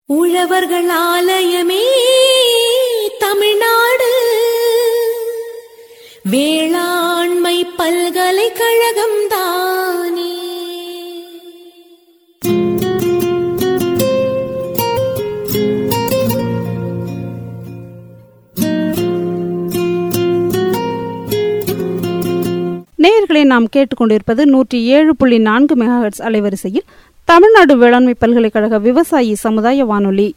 உழவர்கள் ஆலயமே தமிழ்நாடு வேளாண்மை பல்கலைக்கழகம் தானே நேயர்களை நாம் கேட்டுக்கொண்டிருப்பது நூற்றி ஏழு புள்ளி நான்கு மெகாஹெட்ஸ் அலைவரிசையில் தமிழ்நாடு வேளாண்மை பல்கலைக்கழக விவசாயி சமுதாய வானொலி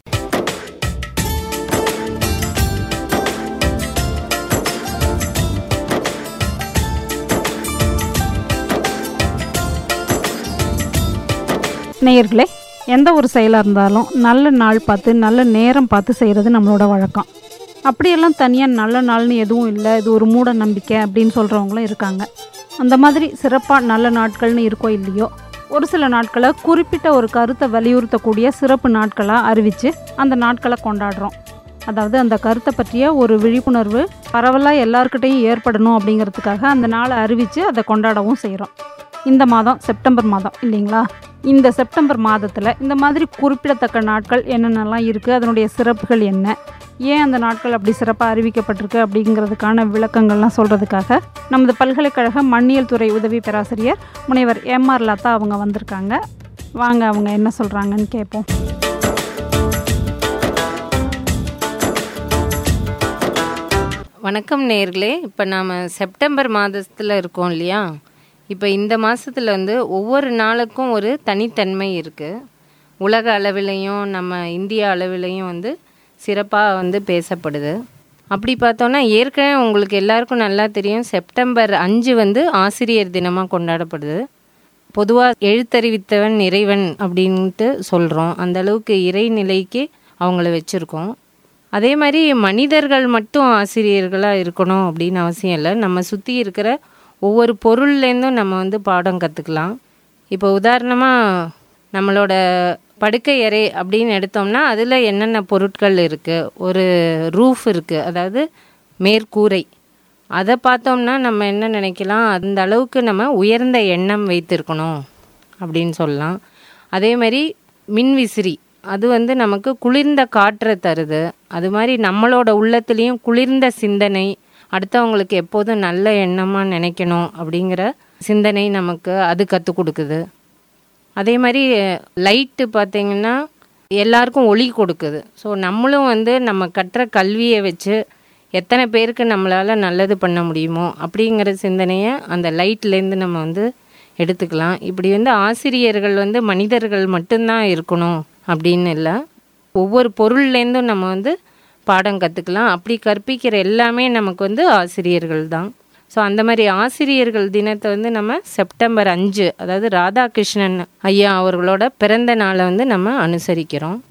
நேயர்களே எந்த ஒரு செயலாக இருந்தாலும் நல்ல நாள் பார்த்து நல்ல நேரம் பார்த்து செய்கிறது நம்மளோட வழக்கம் அப்படியெல்லாம் தனியாக நல்ல நாள்னு எதுவும் இல்லை இது ஒரு மூட நம்பிக்கை அப்படின்னு சொல்கிறவங்களும் இருக்காங்க அந்த மாதிரி சிறப்பாக நல்ல நாட்கள்னு இருக்கோ இல்லையோ ஒரு சில நாட்களை குறிப்பிட்ட ஒரு கருத்தை வலியுறுத்தக்கூடிய சிறப்பு நாட்களாக அறிவித்து அந்த நாட்களை கொண்டாடுறோம் அதாவது அந்த கருத்தை பற்றிய ஒரு விழிப்புணர்வு பரவலாக எல்லாருக்கிட்டையும் ஏற்படணும் அப்படிங்கிறதுக்காக அந்த நாளை அறிவித்து அதை கொண்டாடவும் செய்கிறோம் இந்த மாதம் செப்டம்பர் மாதம் இல்லைங்களா இந்த செப்டம்பர் மாதத்தில் இந்த மாதிரி குறிப்பிடத்தக்க நாட்கள் என்னென்னலாம் இருக்குது அதனுடைய சிறப்புகள் என்ன ஏன் அந்த நாட்கள் அப்படி சிறப்பாக அறிவிக்கப்பட்டிருக்கு அப்படிங்கிறதுக்கான விளக்கங்கள்லாம் சொல்கிறதுக்காக நமது பல்கலைக்கழக மண்ணியல் துறை உதவி பேராசிரியர் முனைவர் எம்ஆர் லதா அவங்க வந்திருக்காங்க வாங்க அவங்க என்ன சொல்கிறாங்கன்னு கேட்போம் வணக்கம் நேர்களே இப்போ நாம் செப்டம்பர் மாதத்தில் இருக்கோம் இல்லையா இப்போ இந்த மாதத்தில் வந்து ஒவ்வொரு நாளுக்கும் ஒரு தனித்தன்மை இருக்குது உலக அளவிலையும் நம்ம இந்திய அளவிலையும் வந்து சிறப்பாக வந்து பேசப்படுது அப்படி பார்த்தோன்னா ஏற்கனவே உங்களுக்கு எல்லாருக்கும் நல்லா தெரியும் செப்டம்பர் அஞ்சு வந்து ஆசிரியர் தினமாக கொண்டாடப்படுது பொதுவாக எழுத்தறிவித்தவன் இறைவன் அப்படின்ட்டு சொல்கிறோம் அந்த அளவுக்கு இறைநிலைக்கு அவங்கள வச்சுருக்கோம் அதே மாதிரி மனிதர்கள் மட்டும் ஆசிரியர்களாக இருக்கணும் அப்படின்னு அவசியம் இல்லை நம்ம சுற்றி இருக்கிற ஒவ்வொரு பொருள்லேருந்தும் நம்ம வந்து பாடம் கற்றுக்கலாம் இப்போ உதாரணமாக நம்மளோட படுக்கை அறை அப்படின்னு எடுத்தோம்னா அதில் என்னென்ன பொருட்கள் இருக்குது ஒரு ரூஃப் இருக்குது அதாவது மேற்கூரை அதை பார்த்தோம்னா நம்ம என்ன நினைக்கலாம் அந்த அளவுக்கு நம்ம உயர்ந்த எண்ணம் வைத்திருக்கணும் அப்படின்னு சொல்லலாம் அதே மாதிரி மின்விசிறி அது வந்து நமக்கு குளிர்ந்த காற்றை தருது அது மாதிரி நம்மளோட உள்ளத்துலேயும் குளிர்ந்த சிந்தனை அடுத்தவங்களுக்கு எப்போதும் நல்ல எண்ணமாக நினைக்கணும் அப்படிங்கிற சிந்தனை நமக்கு அது கற்றுக் கொடுக்குது அதே மாதிரி லைட்டு பார்த்திங்கன்னா எல்லாருக்கும் ஒளி கொடுக்குது ஸோ நம்மளும் வந்து நம்ம கற்ற கல்வியை வச்சு எத்தனை பேருக்கு நம்மளால் நல்லது பண்ண முடியுமோ அப்படிங்கிற சிந்தனையை அந்த லைட்லேருந்து நம்ம வந்து எடுத்துக்கலாம் இப்படி வந்து ஆசிரியர்கள் வந்து மனிதர்கள் மட்டும்தான் இருக்கணும் அப்படின்னு இல்லை ஒவ்வொரு பொருள்லேருந்தும் நம்ம வந்து பாடம் கற்றுக்கலாம் அப்படி கற்பிக்கிற எல்லாமே நமக்கு வந்து ஆசிரியர்கள் தான் ஸோ அந்த மாதிரி ஆசிரியர்கள் தினத்தை வந்து நம்ம செப்டம்பர் அஞ்சு அதாவது ராதாகிருஷ்ணன் ஐயா அவர்களோட பிறந்த நாளை வந்து நம்ம அனுசரிக்கிறோம்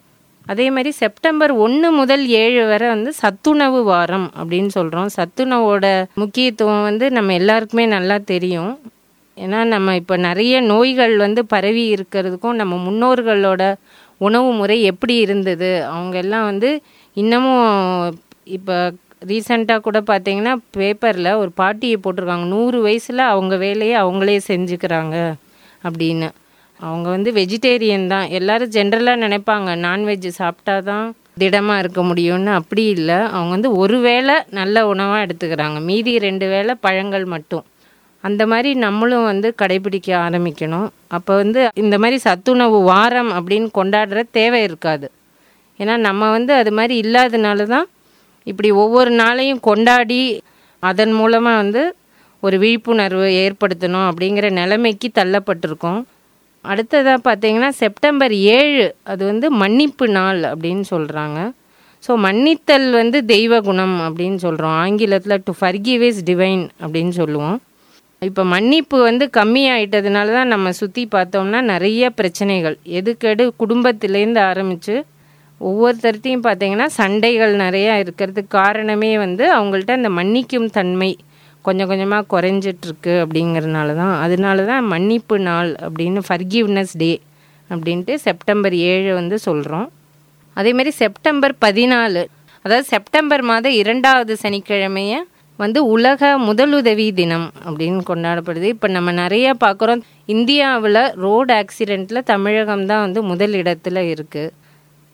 அதே மாதிரி செப்டம்பர் ஒன்று முதல் ஏழு வரை வந்து சத்துணவு வாரம் அப்படின்னு சொல்கிறோம் சத்துணவோட முக்கியத்துவம் வந்து நம்ம எல்லாருக்குமே நல்லா தெரியும் ஏன்னா நம்ம இப்போ நிறைய நோய்கள் வந்து பரவி இருக்கிறதுக்கும் நம்ம முன்னோர்களோட உணவு முறை எப்படி இருந்தது அவங்க எல்லாம் வந்து இன்னமும் இப்போ ரீசண்டாக கூட பார்த்தீங்கன்னா பேப்பரில் ஒரு பாட்டியை போட்டிருக்காங்க நூறு வயசில் அவங்க வேலையை அவங்களே செஞ்சுக்கிறாங்க அப்படின்னு அவங்க வந்து வெஜிடேரியன் தான் எல்லாரும் ஜென்ரலாக நினைப்பாங்க நான்வெஜ் சாப்பிட்டா தான் திடமாக இருக்க முடியும்னு அப்படி இல்லை அவங்க வந்து ஒரு வேளை நல்ல உணவாக எடுத்துக்கிறாங்க மீதி ரெண்டு வேளை பழங்கள் மட்டும் அந்த மாதிரி நம்மளும் வந்து கடைபிடிக்க ஆரம்பிக்கணும் அப்போ வந்து இந்த மாதிரி சத்துணவு வாரம் அப்படின்னு கொண்டாடுற தேவை இருக்காது ஏன்னா நம்ம வந்து அது மாதிரி இல்லாதனால தான் இப்படி ஒவ்வொரு நாளையும் கொண்டாடி அதன் மூலமாக வந்து ஒரு விழிப்புணர்வு ஏற்படுத்தணும் அப்படிங்கிற நிலைமைக்கு தள்ளப்பட்டிருக்கோம் அடுத்ததாக பார்த்தீங்கன்னா செப்டம்பர் ஏழு அது வந்து மன்னிப்பு நாள் அப்படின்னு சொல்கிறாங்க ஸோ மன்னித்தல் வந்து தெய்வ குணம் அப்படின்னு சொல்கிறோம் ஆங்கிலத்தில் டு ஃபர்கிவ் இஸ் டிவைன் அப்படின்னு சொல்லுவோம் இப்போ மன்னிப்பு வந்து கம்மியாயிட்டதுனால தான் நம்ம சுற்றி பார்த்தோம்னா நிறைய பிரச்சனைகள் எதுக்கெடு குடும்பத்திலேருந்து ஆரம்பித்து ஒவ்வொருத்தர்த்தையும் பார்த்தீங்கன்னா சண்டைகள் நிறையா இருக்கிறதுக்கு காரணமே வந்து அவங்கள்ட்ட அந்த மன்னிக்கும் தன்மை கொஞ்சம் கொஞ்சமாக குறைஞ்சிட்ருக்கு அப்படிங்கிறதுனால தான் அதனால தான் மன்னிப்பு நாள் அப்படின்னு ஃபர்கிவ்னஸ் டே அப்படின்ட்டு செப்டம்பர் ஏழு வந்து சொல்கிறோம் அதேமாரி செப்டம்பர் பதினாலு அதாவது செப்டம்பர் மாதம் இரண்டாவது சனிக்கிழமையை வந்து உலக முதலுதவி தினம் அப்படின்னு கொண்டாடப்படுது இப்போ நம்ம நிறைய பார்க்குறோம் இந்தியாவில் ரோடு ஆக்சிடெண்ட்டில் தமிழகம் தான் வந்து முதல் இடத்துல இருக்குது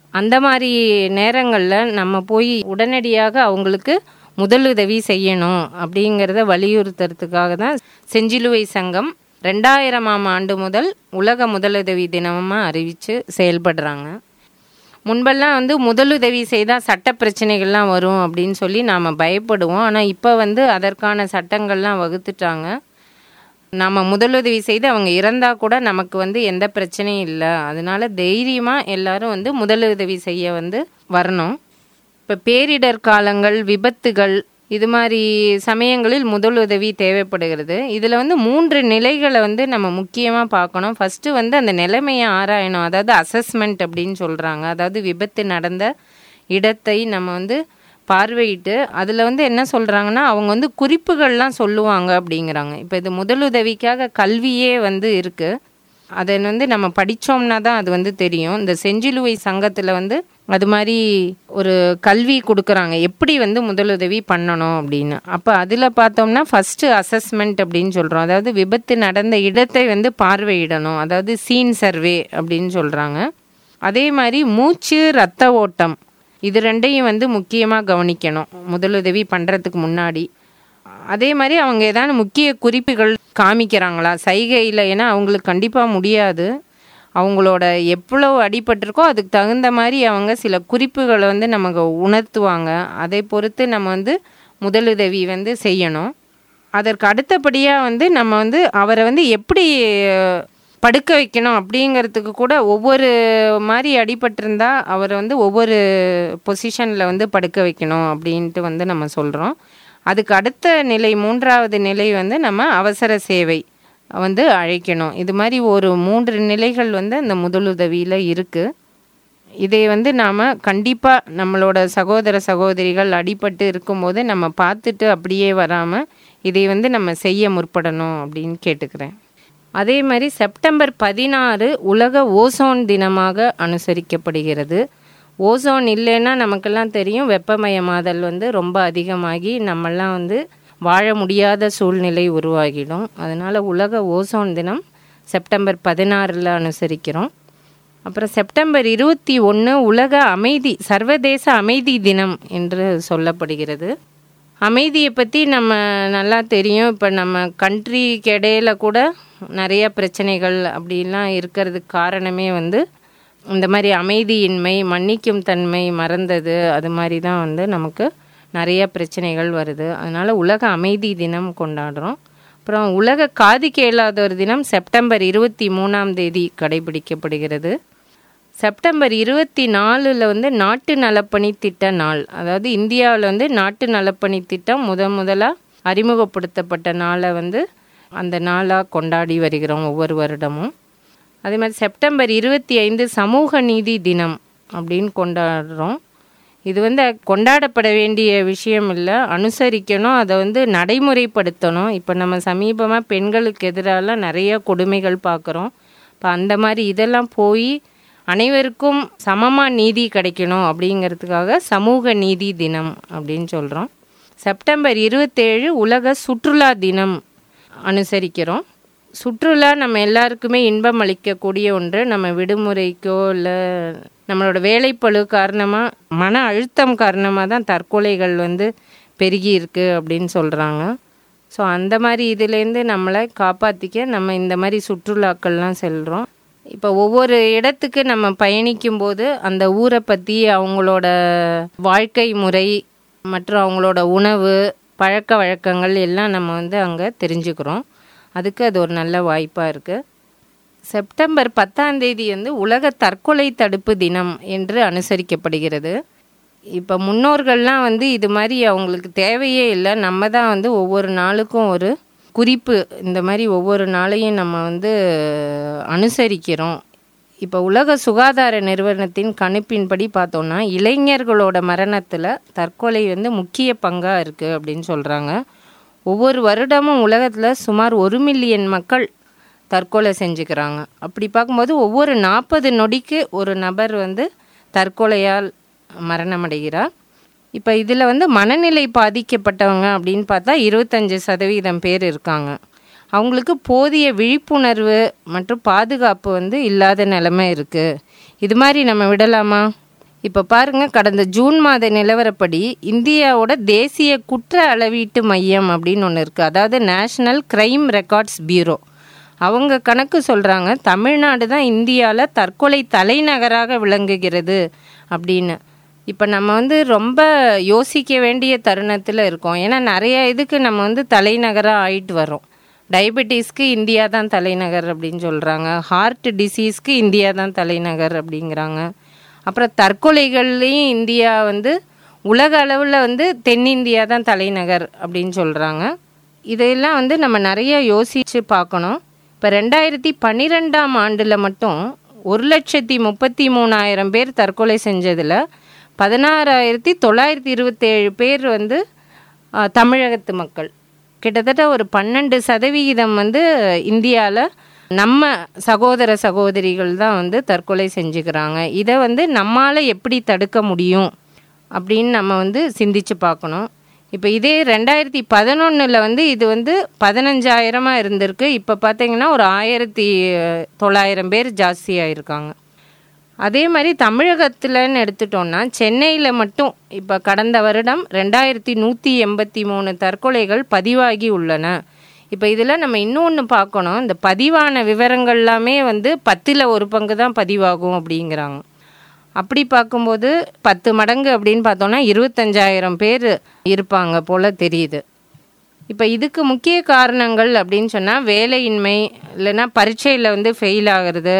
அந்த மாதிரி நேரங்களில் நம்ம போய் உடனடியாக அவங்களுக்கு முதலுதவி செய்யணும் அப்படிங்கிறத வலியுறுத்துறதுக்காக தான் செஞ்சிலுவை சங்கம் ரெண்டாயிரமாம் ஆண்டு முதல் உலக முதலுதவி தினமாக அறிவித்து செயல்படுறாங்க முன்பெல்லாம் வந்து முதலுதவி செய்தால் சட்ட பிரச்சனைகள்லாம் வரும் அப்படின்னு சொல்லி நாம் பயப்படுவோம் ஆனால் இப்போ வந்து அதற்கான சட்டங்கள்லாம் வகுத்துட்டாங்க நாம் முதலுதவி செய்து அவங்க இறந்தால் கூட நமக்கு வந்து எந்த பிரச்சனையும் இல்லை அதனால தைரியமாக எல்லாரும் வந்து முதலுதவி செய்ய வந்து வரணும் இப்போ பேரிடர் காலங்கள் விபத்துகள் இது மாதிரி சமயங்களில் முதலுதவி தேவைப்படுகிறது இதில் வந்து மூன்று நிலைகளை வந்து நம்ம முக்கியமாக பார்க்கணும் ஃபஸ்ட்டு வந்து அந்த நிலைமையை ஆராயணும் அதாவது அசஸ்மெண்ட் அப்படின்னு சொல்கிறாங்க அதாவது விபத்து நடந்த இடத்தை நம்ம வந்து பார்வையிட்டு அதில் வந்து என்ன சொல்கிறாங்கன்னா அவங்க வந்து குறிப்புகள்லாம் சொல்லுவாங்க அப்படிங்கிறாங்க இப்போ இது முதலுதவிக்காக கல்வியே வந்து இருக்குது அதை வந்து நம்ம படித்தோம்னா தான் அது வந்து தெரியும் இந்த செஞ்சிலுவை சங்கத்தில் வந்து அது மாதிரி ஒரு கல்வி கொடுக்குறாங்க எப்படி வந்து முதலுதவி பண்ணணும் அப்படின்னு அப்போ அதில் பார்த்தோம்னா ஃபஸ்ட்டு அசஸ்மெண்ட் அப்படின்னு சொல்கிறோம் அதாவது விபத்து நடந்த இடத்தை வந்து பார்வையிடணும் அதாவது சீன் சர்வே அப்படின்னு சொல்கிறாங்க அதே மாதிரி மூச்சு ரத்த ஓட்டம் இது ரெண்டையும் வந்து முக்கியமாக கவனிக்கணும் முதலுதவி பண்ணுறதுக்கு முன்னாடி அதே மாதிரி அவங்க ஏதாவது முக்கிய குறிப்புகள் காமிக்கிறாங்களா சைகையில் ஏன்னா அவங்களுக்கு கண்டிப்பாக முடியாது அவங்களோட எவ்வளோ அடிபட்டிருக்கோ அதுக்கு தகுந்த மாதிரி அவங்க சில குறிப்புகளை வந்து நமக்கு உணர்த்துவாங்க அதை பொறுத்து நம்ம வந்து முதலுதவி வந்து செய்யணும் அதற்கு அடுத்தபடியாக வந்து நம்ம வந்து அவரை வந்து எப்படி படுக்க வைக்கணும் அப்படிங்கிறதுக்கு கூட ஒவ்வொரு மாதிரி அடிபட்டிருந்தா அவரை வந்து ஒவ்வொரு பொசிஷனில் வந்து படுக்க வைக்கணும் அப்படின்ட்டு வந்து நம்ம சொல்கிறோம் அதுக்கு அடுத்த நிலை மூன்றாவது நிலை வந்து நம்ம அவசர சேவை வந்து அழைக்கணும் இது மாதிரி ஒரு மூன்று நிலைகள் வந்து அந்த முதலுதவியில் இருக்குது இதை வந்து நாம் கண்டிப்பாக நம்மளோட சகோதர சகோதரிகள் அடிபட்டு இருக்கும்போது நம்ம பார்த்துட்டு அப்படியே வராமல் இதை வந்து நம்ம செய்ய முற்படணும் அப்படின்னு கேட்டுக்கிறேன் அதே மாதிரி செப்டம்பர் பதினாறு உலக ஓசோன் தினமாக அனுசரிக்கப்படுகிறது ஓசோன் இல்லைன்னா நமக்கெல்லாம் தெரியும் வெப்பமயமாதல் வந்து ரொம்ப அதிகமாகி நம்மெல்லாம் வந்து வாழ முடியாத சூழ்நிலை உருவாகிடும் அதனால் உலக ஓசோன் தினம் செப்டம்பர் பதினாறில் அனுசரிக்கிறோம் அப்புறம் செப்டம்பர் இருபத்தி ஒன்று உலக அமைதி சர்வதேச அமைதி தினம் என்று சொல்லப்படுகிறது அமைதியை பற்றி நம்ம நல்லா தெரியும் இப்போ நம்ம கண்ட்ரிக்கு இடையில கூட நிறைய பிரச்சனைகள் அப்படிலாம் இருக்கிறதுக்கு காரணமே வந்து இந்த மாதிரி அமைதியின்மை மன்னிக்கும் தன்மை மறந்தது அது மாதிரி தான் வந்து நமக்கு நிறைய பிரச்சனைகள் வருது அதனால் உலக அமைதி தினம் கொண்டாடுறோம் அப்புறம் உலக காது கேளாதோர் தினம் செப்டம்பர் இருபத்தி மூணாம் தேதி கடைபிடிக்கப்படுகிறது செப்டம்பர் இருபத்தி நாலில் வந்து நாட்டு நலப்பணி திட்ட நாள் அதாவது இந்தியாவில் வந்து நாட்டு நலப்பணி திட்டம் முத முதலாக அறிமுகப்படுத்தப்பட்ட நாளை வந்து அந்த நாளாக கொண்டாடி வருகிறோம் ஒவ்வொரு வருடமும் அதே மாதிரி செப்டம்பர் இருபத்தி ஐந்து சமூக நீதி தினம் அப்படின்னு கொண்டாடுறோம் இது வந்து கொண்டாடப்பட வேண்டிய விஷயம் இல்லை அனுசரிக்கணும் அதை வந்து நடைமுறைப்படுத்தணும் இப்போ நம்ம சமீபமாக பெண்களுக்கு எதிரால நிறைய கொடுமைகள் பார்க்குறோம் இப்போ அந்த மாதிரி இதெல்லாம் போய் அனைவருக்கும் சமமாக நீதி கிடைக்கணும் அப்படிங்கிறதுக்காக சமூக நீதி தினம் அப்படின்னு சொல்கிறோம் செப்டம்பர் இருபத்தேழு உலக சுற்றுலா தினம் அனுசரிக்கிறோம் சுற்றுலா நம்ம எல்லாருக்குமே இன்பம் அளிக்கக்கூடிய ஒன்று நம்ம விடுமுறைக்கோ இல்லை நம்மளோட வேலைப்பளு காரணமாக மன அழுத்தம் காரணமாக தான் தற்கொலைகள் வந்து பெருகி இருக்கு அப்படின்னு சொல்கிறாங்க ஸோ அந்த மாதிரி இதுலேருந்து நம்மளை காப்பாற்றிக்க நம்ம இந்த மாதிரி சுற்றுலாக்கள்லாம் செல்கிறோம் இப்போ ஒவ்வொரு இடத்துக்கு நம்ம பயணிக்கும் போது அந்த ஊரை பற்றி அவங்களோட வாழ்க்கை முறை மற்றும் அவங்களோட உணவு பழக்க வழக்கங்கள் எல்லாம் நம்ம வந்து அங்கே தெரிஞ்சுக்கிறோம் அதுக்கு அது ஒரு நல்ல வாய்ப்பாக இருக்குது செப்டம்பர் பத்தாம் தேதி வந்து உலக தற்கொலை தடுப்பு தினம் என்று அனுசரிக்கப்படுகிறது இப்போ முன்னோர்கள்லாம் வந்து இது மாதிரி அவங்களுக்கு தேவையே இல்லை நம்ம தான் வந்து ஒவ்வொரு நாளுக்கும் ஒரு குறிப்பு இந்த மாதிரி ஒவ்வொரு நாளையும் நம்ம வந்து அனுசரிக்கிறோம் இப்போ உலக சுகாதார நிறுவனத்தின் கணிப்பின்படி பார்த்தோம்னா இளைஞர்களோட மரணத்தில் தற்கொலை வந்து முக்கிய பங்காக இருக்குது அப்படின்னு சொல்கிறாங்க ஒவ்வொரு வருடமும் உலகத்தில் சுமார் ஒரு மில்லியன் மக்கள் தற்கொலை செஞ்சுக்கிறாங்க அப்படி பார்க்கும்போது ஒவ்வொரு நாற்பது நொடிக்கு ஒரு நபர் வந்து தற்கொலையால் மரணமடைகிறார் இப்போ இதில் வந்து மனநிலை பாதிக்கப்பட்டவங்க அப்படின்னு பார்த்தா இருபத்தஞ்சி சதவீதம் பேர் இருக்காங்க அவங்களுக்கு போதிய விழிப்புணர்வு மற்றும் பாதுகாப்பு வந்து இல்லாத நிலைமை இருக்குது இது மாதிரி நம்ம விடலாமா இப்போ பாருங்க கடந்த ஜூன் மாத நிலவரப்படி இந்தியாவோட தேசிய குற்ற அளவீட்டு மையம் அப்படின்னு ஒன்று இருக்குது அதாவது நேஷனல் கிரைம் ரெக்கார்ட்ஸ் பியூரோ அவங்க கணக்கு சொல்கிறாங்க தமிழ்நாடு தான் இந்தியாவில் தற்கொலை தலைநகராக விளங்குகிறது அப்படின்னு இப்போ நம்ம வந்து ரொம்ப யோசிக்க வேண்டிய தருணத்தில் இருக்கோம் ஏன்னா நிறைய இதுக்கு நம்ம வந்து தலைநகராக ஆயிட்டு வரோம் டயபெட்டிஸ்க்கு இந்தியா தான் தலைநகர் அப்படின்னு சொல்கிறாங்க ஹார்ட் டிசீஸ்க்கு இந்தியா தான் தலைநகர் அப்படிங்கிறாங்க அப்புறம் தற்கொலைகள்லேயும் இந்தியா வந்து உலக அளவில் வந்து தென்னிந்தியா தான் தலைநகர் அப்படின்னு சொல்கிறாங்க இதையெல்லாம் வந்து நம்ம நிறைய யோசித்து பார்க்கணும் இப்போ ரெண்டாயிரத்தி பன்னிரெண்டாம் ஆண்டில் மட்டும் ஒரு லட்சத்தி முப்பத்தி மூணாயிரம் பேர் தற்கொலை செஞ்சதில் பதினாறாயிரத்தி தொள்ளாயிரத்தி இருபத்தேழு பேர் வந்து ஆ, தமிழகத்து மக்கள் கிட்டத்தட்ட ஒரு பன்னெண்டு சதவிகிதம் வந்து இந்தியாவில் நம்ம சகோதர சகோதரிகள் தான் வந்து தற்கொலை செஞ்சுக்கிறாங்க இதை வந்து நம்மால் எப்படி தடுக்க முடியும் அப்படின்னு நம்ம வந்து சிந்திச்சு பார்க்கணும் இப்போ இதே ரெண்டாயிரத்தி பதினொன்றில் வந்து இது வந்து பதினஞ்சாயிரமாக இருந்திருக்கு இப்போ பார்த்தீங்கன்னா ஒரு ஆயிரத்தி தொள்ளாயிரம் பேர் ஜாஸ்தியாக இருக்காங்க அதே மாதிரி தமிழகத்தில்னு எடுத்துட்டோம்னா சென்னையில் மட்டும் இப்போ கடந்த வருடம் ரெண்டாயிரத்தி நூற்றி எண்பத்தி மூணு தற்கொலைகள் பதிவாகி உள்ளன இப்போ இதில் நம்ம இன்னொன்று பார்க்கணும் இந்த பதிவான விவரங்கள் எல்லாமே வந்து பத்தில் ஒரு பங்கு தான் பதிவாகும் அப்படிங்கிறாங்க அப்படி பார்க்கும்போது பத்து மடங்கு அப்படின்னு பார்த்தோம்னா இருபத்தஞ்சாயிரம் பேர் இருப்பாங்க போல் தெரியுது இப்போ இதுக்கு முக்கிய காரணங்கள் அப்படின்னு சொன்னால் வேலையின்மை இல்லைன்னா பரீட்சையில் வந்து ஃபெயில் ஆகிறது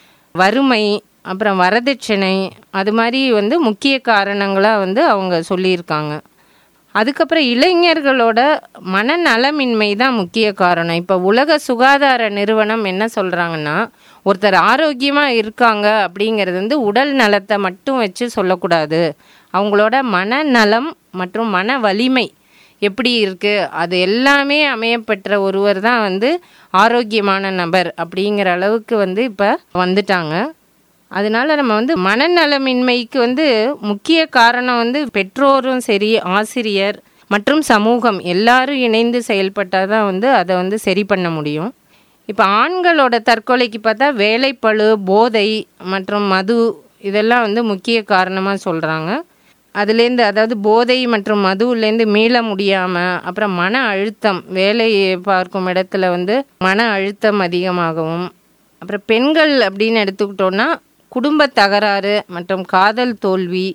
வறுமை அப்புறம் வரதட்சணை அது மாதிரி வந்து முக்கிய காரணங்களாக வந்து அவங்க சொல்லியிருக்காங்க அதுக்கப்புறம் இளைஞர்களோட மனநலமின்மை தான் முக்கிய காரணம் இப்போ உலக சுகாதார நிறுவனம் என்ன சொல்கிறாங்கன்னா ஒருத்தர் ஆரோக்கியமாக இருக்காங்க அப்படிங்கிறது வந்து உடல் நலத்தை மட்டும் வச்சு சொல்லக்கூடாது அவங்களோட மனநலம் மற்றும் மன வலிமை எப்படி இருக்குது அது எல்லாமே அமையப்பெற்ற ஒருவர் தான் வந்து ஆரோக்கியமான நபர் அப்படிங்கிற அளவுக்கு வந்து இப்போ வந்துட்டாங்க அதனால நம்ம வந்து மனநலமின்மைக்கு வந்து முக்கிய காரணம் வந்து பெற்றோரும் சரி ஆசிரியர் மற்றும் சமூகம் எல்லாரும் இணைந்து செயல்பட்டால் தான் வந்து அதை வந்து சரி பண்ண முடியும் இப்போ ஆண்களோட தற்கொலைக்கு பார்த்தா வேலைப்பளு போதை மற்றும் மது இதெல்லாம் வந்து முக்கிய காரணமாக சொல்கிறாங்க அதுலேருந்து அதாவது போதை மற்றும் மதுவிலேருந்து மீள முடியாமல் அப்புறம் மன அழுத்தம் வேலை பார்க்கும் இடத்துல வந்து மன அழுத்தம் அதிகமாகவும் அப்புறம் பெண்கள் அப்படின்னு எடுத்துக்கிட்டோன்னா குடும்ப தகராறு மற்றும் காதல் தோல்வி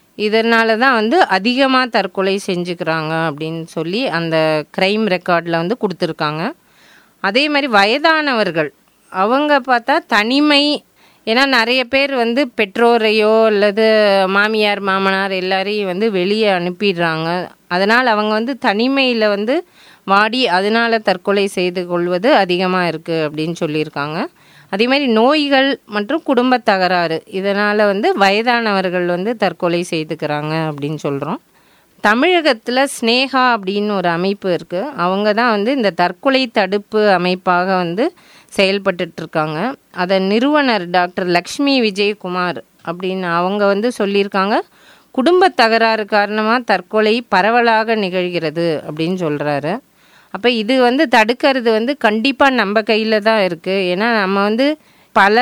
இதனால தான் வந்து அதிகமாக தற்கொலை செஞ்சுக்கிறாங்க அப்படின்னு சொல்லி அந்த க்ரைம் ரெக்கார்டில் வந்து கொடுத்துருக்காங்க அதே மாதிரி வயதானவர்கள் அவங்க பார்த்தா தனிமை ஏன்னா நிறைய பேர் வந்து பெற்றோரையோ அல்லது மாமியார் மாமனார் எல்லாரையும் வந்து வெளியே அனுப்பிடுறாங்க அதனால் அவங்க வந்து தனிமையில் வந்து வாடி அதனால தற்கொலை செய்து கொள்வது அதிகமாக இருக்குது அப்படின்னு சொல்லியிருக்காங்க அதே மாதிரி நோய்கள் மற்றும் குடும்ப தகராறு இதனால் வந்து வயதானவர்கள் வந்து தற்கொலை செய்துக்கிறாங்க அப்படின்னு சொல்கிறோம் தமிழகத்தில் ஸ்னேகா அப்படின்னு ஒரு அமைப்பு இருக்குது அவங்க தான் வந்து இந்த தற்கொலை தடுப்பு அமைப்பாக வந்து செயல்பட்டுட்டு இருக்காங்க அதை நிறுவனர் டாக்டர் லக்ஷ்மி விஜயகுமார் அப்படின்னு அவங்க வந்து சொல்லியிருக்காங்க குடும்ப தகராறு காரணமாக தற்கொலை பரவலாக நிகழ்கிறது அப்படின்னு சொல்கிறாரு அப்போ இது வந்து தடுக்கிறது வந்து கண்டிப்பாக நம்ம கையில் தான் இருக்குது ஏன்னா நம்ம வந்து பல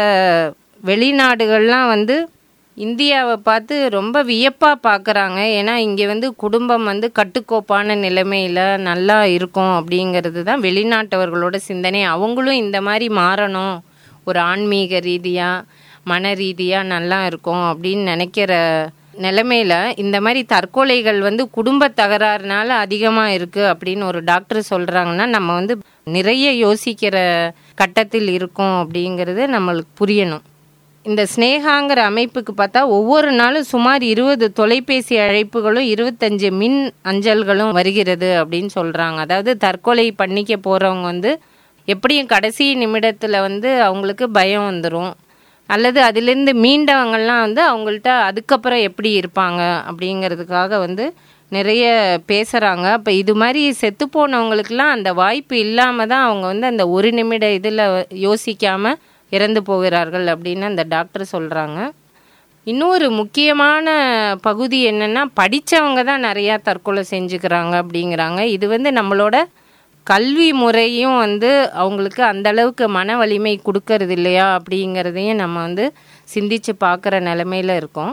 வெளிநாடுகள்லாம் வந்து இந்தியாவை பார்த்து ரொம்ப வியப்பாக பார்க்குறாங்க ஏன்னா இங்கே வந்து குடும்பம் வந்து கட்டுக்கோப்பான நிலைமையில் நல்லா இருக்கும் அப்படிங்கிறது தான் வெளிநாட்டவர்களோட சிந்தனை அவங்களும் இந்த மாதிரி மாறணும் ஒரு ஆன்மீக ரீதியாக மன ரீதியாக நல்லா இருக்கும் அப்படின்னு நினைக்கிற நிலைமையில இந்த மாதிரி தற்கொலைகள் வந்து குடும்ப தகராறுனால அதிகமாக இருக்குது அப்படின்னு ஒரு டாக்டர் சொல்கிறாங்கன்னா நம்ம வந்து நிறைய யோசிக்கிற கட்டத்தில் இருக்கோம் அப்படிங்கிறது நம்மளுக்கு புரியணும் இந்த ஸ்னேகாங்கிற அமைப்புக்கு பார்த்தா ஒவ்வொரு நாளும் சுமார் இருபது தொலைபேசி அழைப்புகளும் இருபத்தஞ்சு மின் அஞ்சல்களும் வருகிறது அப்படின்னு சொல்கிறாங்க அதாவது தற்கொலை பண்ணிக்க போகிறவங்க வந்து எப்படியும் கடைசி நிமிடத்தில் வந்து அவங்களுக்கு பயம் வந்துடும் அல்லது அதுலேருந்து மீண்டவங்கள்லாம் வந்து அவங்கள்ட்ட அதுக்கப்புறம் எப்படி இருப்பாங்க அப்படிங்கிறதுக்காக வந்து நிறைய பேசுகிறாங்க அப்போ இது மாதிரி செத்து போனவங்களுக்கெல்லாம் அந்த வாய்ப்பு இல்லாமல் தான் அவங்க வந்து அந்த ஒரு நிமிட இதில் யோசிக்காமல் இறந்து போகிறார்கள் அப்படின்னு அந்த டாக்டர் சொல்கிறாங்க இன்னொரு முக்கியமான பகுதி என்னென்னா படித்தவங்க தான் நிறையா தற்கொலை செஞ்சுக்கிறாங்க அப்படிங்கிறாங்க இது வந்து நம்மளோட கல்வி முறையும் வந்து அவங்களுக்கு அந்த அளவுக்கு மன வலிமை கொடுக்கறது இல்லையா அப்படிங்கிறதையும் நம்ம வந்து சிந்திச்சு பார்க்குற நிலமையில இருக்கோம்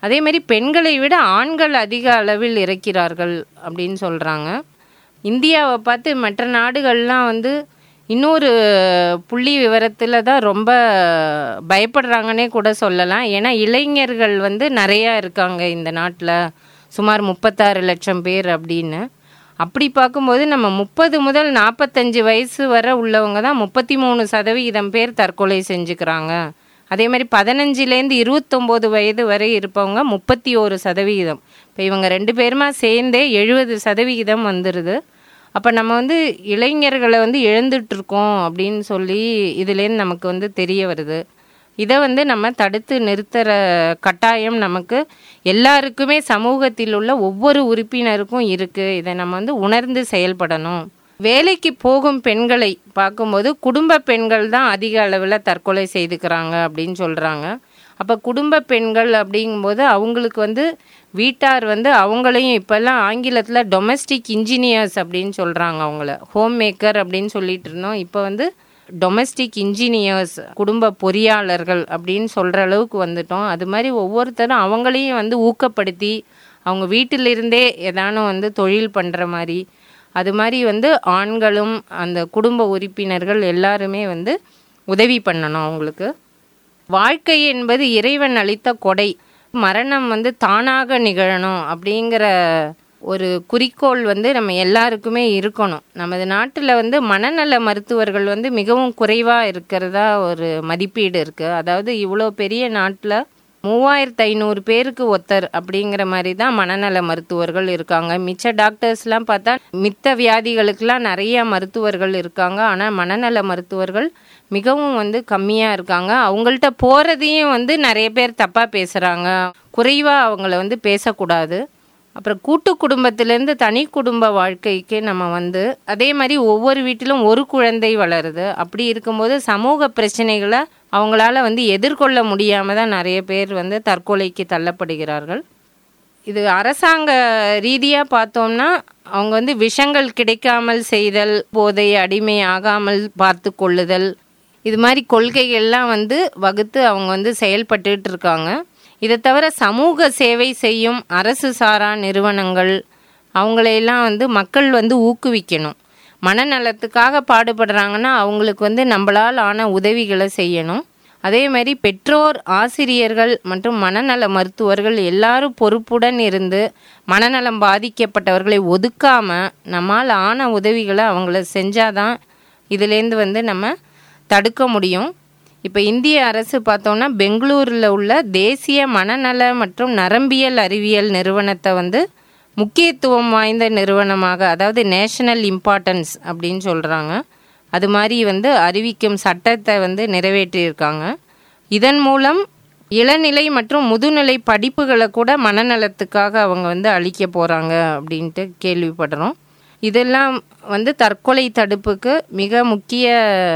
அதே மாதிரி பெண்களை விட ஆண்கள் அதிக அளவில் இறக்கிறார்கள் அப்படின்னு சொல்கிறாங்க இந்தியாவை பார்த்து மற்ற நாடுகள்லாம் வந்து இன்னொரு புள்ளி விவரத்தில் தான் ரொம்ப பயப்படுறாங்கன்னே கூட சொல்லலாம் ஏன்னா இளைஞர்கள் வந்து நிறையா இருக்காங்க இந்த நாட்டில் சுமார் முப்பத்தாறு லட்சம் பேர் அப்படின்னு அப்படி பார்க்கும்போது நம்ம முப்பது முதல் நாற்பத்தஞ்சு வயசு வரை உள்ளவங்க தான் முப்பத்தி மூணு சதவிகிதம் பேர் தற்கொலை செஞ்சுக்கிறாங்க அதே மாதிரி பதினஞ்சுலேருந்து இருபத்தொம்போது வயது வரை இருப்பவங்க முப்பத்தி ஒரு சதவிகிதம் இப்போ இவங்க ரெண்டு பேருமா சேர்ந்தே எழுபது சதவிகிதம் வந்துடுது அப்போ நம்ம வந்து இளைஞர்களை வந்து இழந்துட்டுருக்கோம் அப்படின்னு சொல்லி இதுலேருந்து நமக்கு வந்து தெரிய வருது இதை வந்து நம்ம தடுத்து நிறுத்துற கட்டாயம் நமக்கு எல்லாருக்குமே சமூகத்தில் உள்ள ஒவ்வொரு உறுப்பினருக்கும் இருக்குது இதை நம்ம வந்து உணர்ந்து செயல்படணும் வேலைக்கு போகும் பெண்களை பார்க்கும்போது குடும்ப பெண்கள் தான் அதிக அளவில் தற்கொலை செய்துக்கிறாங்க அப்படின்னு சொல்கிறாங்க அப்போ குடும்ப பெண்கள் அப்படிங்கும்போது அவங்களுக்கு வந்து வீட்டார் வந்து அவங்களையும் இப்போல்லாம் ஆங்கிலத்தில் டொமஸ்டிக் இன்ஜினியர்ஸ் அப்படின்னு சொல்கிறாங்க அவங்கள ஹோம் மேக்கர் அப்படின்னு சொல்லிட்டு இருந்தோம் இப்போ வந்து டொமஸ்டிக் இன்ஜினியர்ஸ் குடும்ப பொறியாளர்கள் அப்படின்னு சொல்கிற அளவுக்கு வந்துட்டோம் அது மாதிரி ஒவ்வொருத்தரும் அவங்களையும் வந்து ஊக்கப்படுத்தி அவங்க வீட்டிலிருந்தே ஏதானும் வந்து தொழில் பண்ணுற மாதிரி அது மாதிரி வந்து ஆண்களும் அந்த குடும்ப உறுப்பினர்கள் எல்லாருமே வந்து உதவி பண்ணணும் அவங்களுக்கு வாழ்க்கை என்பது இறைவன் அளித்த கொடை மரணம் வந்து தானாக நிகழணும் அப்படிங்கிற ஒரு குறிக்கோள் வந்து நம்ம எல்லாருக்குமே இருக்கணும் நமது நாட்டில் வந்து மனநல மருத்துவர்கள் வந்து மிகவும் குறைவாக இருக்கிறதா ஒரு மதிப்பீடு இருக்குது அதாவது இவ்வளோ பெரிய நாட்டில் மூவாயிரத்து ஐநூறு பேருக்கு ஒத்தர் அப்படிங்கிற மாதிரி தான் மனநல மருத்துவர்கள் இருக்காங்க மிச்ச டாக்டர்ஸ்லாம் பார்த்தா மித்த வியாதிகளுக்கெல்லாம் நிறைய மருத்துவர்கள் இருக்காங்க ஆனால் மனநல மருத்துவர்கள் மிகவும் வந்து கம்மியாக இருக்காங்க அவங்கள்ட்ட போகிறதையும் வந்து நிறைய பேர் தப்பாக பேசுகிறாங்க குறைவாக அவங்கள வந்து பேசக்கூடாது அப்புறம் கூட்டு குடும்பத்திலேருந்து தனி குடும்ப வாழ்க்கைக்கு நம்ம வந்து அதே மாதிரி ஒவ்வொரு வீட்டிலும் ஒரு குழந்தை வளருது அப்படி இருக்கும்போது சமூக பிரச்சனைகளை அவங்களால வந்து எதிர்கொள்ள முடியாமல் தான் நிறைய பேர் வந்து தற்கொலைக்கு தள்ளப்படுகிறார்கள் இது அரசாங்க ரீதியாக பார்த்தோம்னா அவங்க வந்து விஷங்கள் கிடைக்காமல் செய்தல் போதை அடிமை ஆகாமல் பார்த்து கொள்ளுதல் இது மாதிரி கொள்கைகள்லாம் வந்து வகுத்து அவங்க வந்து செயல்பட்டுட்டு இருக்காங்க இதை தவிர சமூக சேவை செய்யும் அரசு சாரா நிறுவனங்கள் அவங்களையெல்லாம் வந்து மக்கள் வந்து ஊக்குவிக்கணும் மனநலத்துக்காக பாடுபடுறாங்கன்னா அவங்களுக்கு வந்து நம்மளால் ஆன உதவிகளை செய்யணும் அதே மாதிரி பெற்றோர் ஆசிரியர்கள் மற்றும் மனநல மருத்துவர்கள் எல்லாரும் பொறுப்புடன் இருந்து மனநலம் பாதிக்கப்பட்டவர்களை ஒதுக்காம நம்மால் ஆன உதவிகளை அவங்கள செஞ்சாதான் இதுலேருந்து வந்து நம்ம தடுக்க முடியும் இப்போ இந்திய அரசு பார்த்தோம்னா பெங்களூரில் உள்ள தேசிய மனநல மற்றும் நரம்பியல் அறிவியல் நிறுவனத்தை வந்து முக்கியத்துவம் வாய்ந்த நிறுவனமாக அதாவது நேஷனல் இம்பார்ட்டன்ஸ் அப்படின்னு சொல்கிறாங்க அது மாதிரி வந்து அறிவிக்கும் சட்டத்தை வந்து நிறைவேற்றியிருக்காங்க இதன் மூலம் இளநிலை மற்றும் முதுநிலை படிப்புகளை கூட மனநலத்துக்காக அவங்க வந்து அளிக்க போகிறாங்க அப்படின்ட்டு கேள்விப்படுறோம் இதெல்லாம் வந்து தற்கொலை தடுப்புக்கு மிக முக்கிய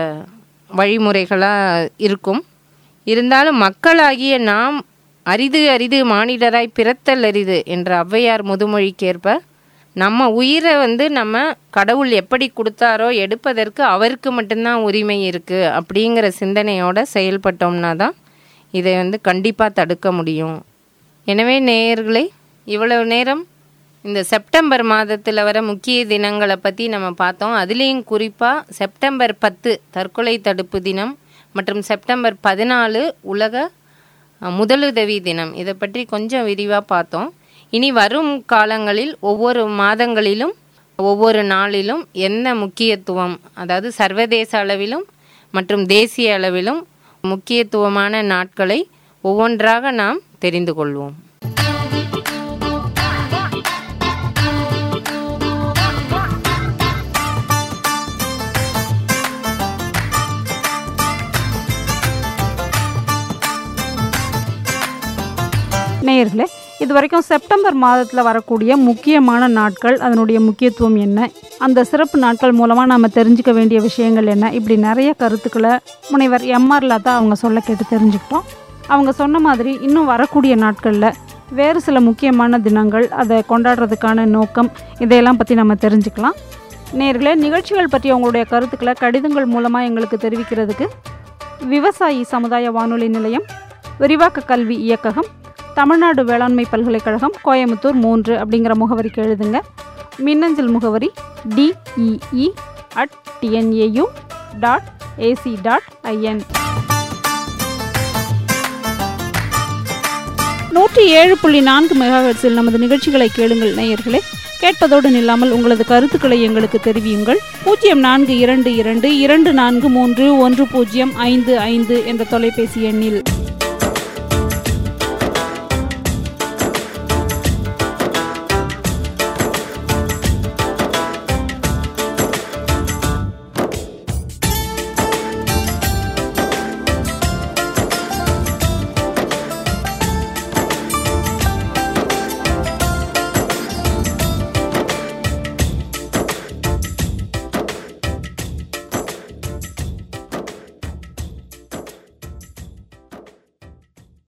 வழிமுறைகளாக இருக்கும் இருந்தாலும் மக்களாகிய நாம் அரிது அரிது மானிடராய் பிறத்தல் அரிது என்ற ஔவையார் முதுமொழிக்கேற்ப நம்ம உயிரை வந்து நம்ம கடவுள் எப்படி கொடுத்தாரோ எடுப்பதற்கு அவருக்கு மட்டும்தான் உரிமை இருக்குது அப்படிங்கிற சிந்தனையோட செயல்பட்டோம்னா தான் இதை வந்து கண்டிப்பாக தடுக்க முடியும் எனவே நேயர்களே இவ்வளவு நேரம் இந்த செப்டம்பர் மாதத்தில் வர முக்கிய தினங்களை பற்றி நம்ம பார்த்தோம் அதுலேயும் குறிப்பாக செப்டம்பர் பத்து தற்கொலை தடுப்பு தினம் மற்றும் செப்டம்பர் பதினாலு உலக அஹ், முதலுதவி தினம் இதை பற்றி கொஞ்சம் விரிவாக பார்த்தோம் இனி வரும் காலங்களில் ஒவ்வொரு மாதங்களிலும் ஒவ்வொரு நாளிலும் என்ன முக்கியத்துவம் அதாவது சர்வதேச அளவிலும் மற்றும் தேசிய அளவிலும் முக்கியத்துவமான நாட்களை ஒவ்வொன்றாக நாம் தெரிந்து கொள்வோம் நேயர்களே இது வரைக்கும் செப்டம்பர் மாதத்தில் வரக்கூடிய முக்கியமான நாட்கள் அதனுடைய முக்கியத்துவம் என்ன அந்த சிறப்பு நாட்கள் மூலமாக நம்ம தெரிஞ்சுக்க வேண்டிய விஷயங்கள் என்ன இப்படி நிறைய கருத்துக்களை முனைவர் எம்ஆர் லதா அவங்க சொல்ல கேட்டு தெரிஞ்சுக்கிட்டோம் அவங்க சொன்ன மாதிரி இன்னும் வரக்கூடிய நாட்களில் வேறு சில முக்கியமான தினங்கள் அதை கொண்டாடுறதுக்கான நோக்கம் இதையெல்லாம் பற்றி நம்ம தெரிஞ்சுக்கலாம் நேர்களே நிகழ்ச்சிகள் பற்றி உங்களுடைய கருத்துக்களை கடிதங்கள் மூலமாக எங்களுக்கு தெரிவிக்கிறதுக்கு விவசாயி சமுதாய வானொலி நிலையம் விரிவாக்க கல்வி இயக்ககம் தமிழ்நாடு வேளாண்மை பல்கலைக்கழகம் கோயம்புத்தூர் மூன்று அப்படிங்கிற முகவரிக்கு எழுதுங்க மின்னஞ்சல் முகவரி T E E at T N A U dot A C dot I N நூற்றி ஏழு புள்ளி நான்கு மெகாஹெர்ட்ஸில் நமது நிகழ்ச்சிகளை கேளுங்கள் நேயர்களே கேட்பதோடு நில்லாமல் உங்களது கருத்துக்களை எங்களுக்கு தெரிவியுங்கள் பூஜ்ஜியம் நான்கு இரண்டு இரண்டு இரண்டு நான்கு மூன்று ஒன்று பூஜ்ஜியம் ஐந்து ஐந்து என்ற தொலைபேசி எண்ணில்